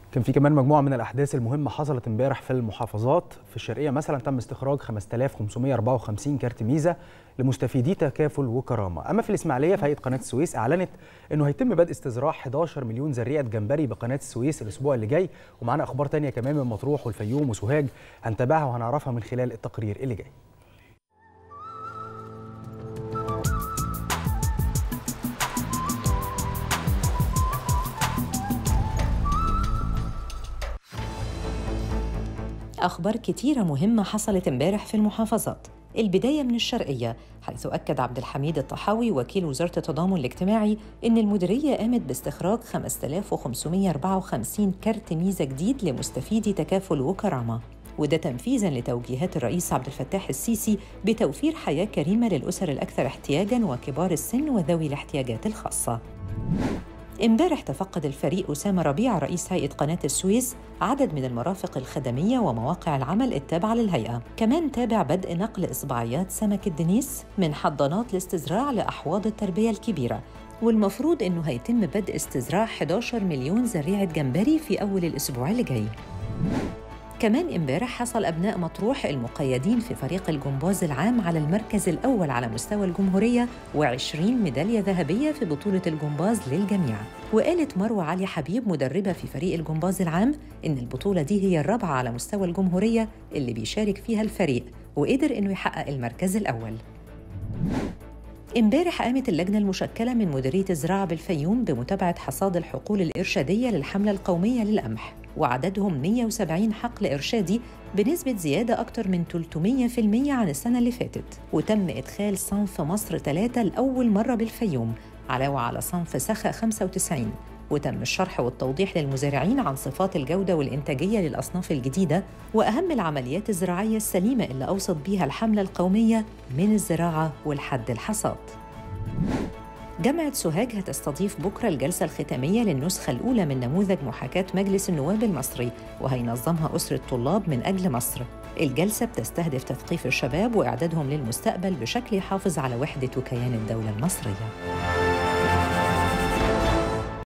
كان في كمان مجموعه من الاحداث المهمه حصلت امبارح في المحافظات في الشرقيه مثلا تم استخراج 5554 كارت ميزه لمستفيدي تكافل وكرامه اما في الاسماعيليه في هيئه قناه السويس اعلنت انه هيتم بدء استزراع 11 مليون زريعه جمبري بقناه السويس الاسبوع اللي جاي ومعانا اخبار تانية كمان من مطروح والفيوم وسوهاج هنتابعها وهنعرفها من خلال التقرير اللي جاي أخبار كتيرة مهمة حصلت امبارح في المحافظات البداية من الشرقية حيث أكد عبد الحميد الطحاوي وكيل وزارة التضامن الاجتماعي إن المديرية قامت باستخراج 5554 كارت ميزة جديد لمستفيدي تكافل وكرامة وده تنفيذا لتوجيهات الرئيس عبد الفتاح السيسي بتوفير حياة كريمة للأسر الأكثر احتياجاً وكبار السن وذوي الاحتياجات الخاصة امبارح تفقد الفريق أسامة ربيع رئيس هيئة قناة السويس عدد من المرافق الخدمية ومواقع العمل التابعة للهيئة كمان تابع بدء نقل إصبعيات سمك الدنيس من حضانات الاستزراع لأحواض التربية الكبيرة والمفروض إنه هيتم بدء استزراع 11 مليون زريعة جمبري في أول الأسبوع اللي جاي كمان امبارح حصل أبناء مطروح المقيدين في فريق الجمباز العام على المركز الأول على مستوى الجمهورية و20 ميدالية ذهبية في بطولة الجمباز للجميع وقالت مروة علي حبيب مدربة في فريق الجمباز العام إن البطولة دي هي الرابعة على مستوى الجمهورية اللي بيشارك فيها الفريق وقدر إنه يحقق المركز الأول امبارح قامت اللجنة المشكلة من مديرية الزراعة بالفيوم بمتابعة حصاد الحقول الإرشادية للحملة القومية للقمح وعددهم 170 حقل إرشادي بنسبة زيادة أكثر من 300% عن السنة اللي فاتت وتم إدخال صنف مصر 3 لأول مرة بالفيوم علاوة على صنف سخا 95 وتم الشرح والتوضيح للمزارعين عن صفات الجودة والإنتاجية للأصناف الجديدة وأهم العمليات الزراعية السليمة اللي أوصت بيها الحملة القومية من الزراعة والحد الحصاد جامعة سوهاج هتستضيف بكرة الجلسة الختامية للنسخة الأولى من نموذج محاكاة مجلس النواب المصري وهينظمها أسرة طلاب من أجل مصر الجلسة بتستهدف تثقيف الشباب وإعدادهم للمستقبل بشكل يحافظ على وحدة وكيان الدولة المصرية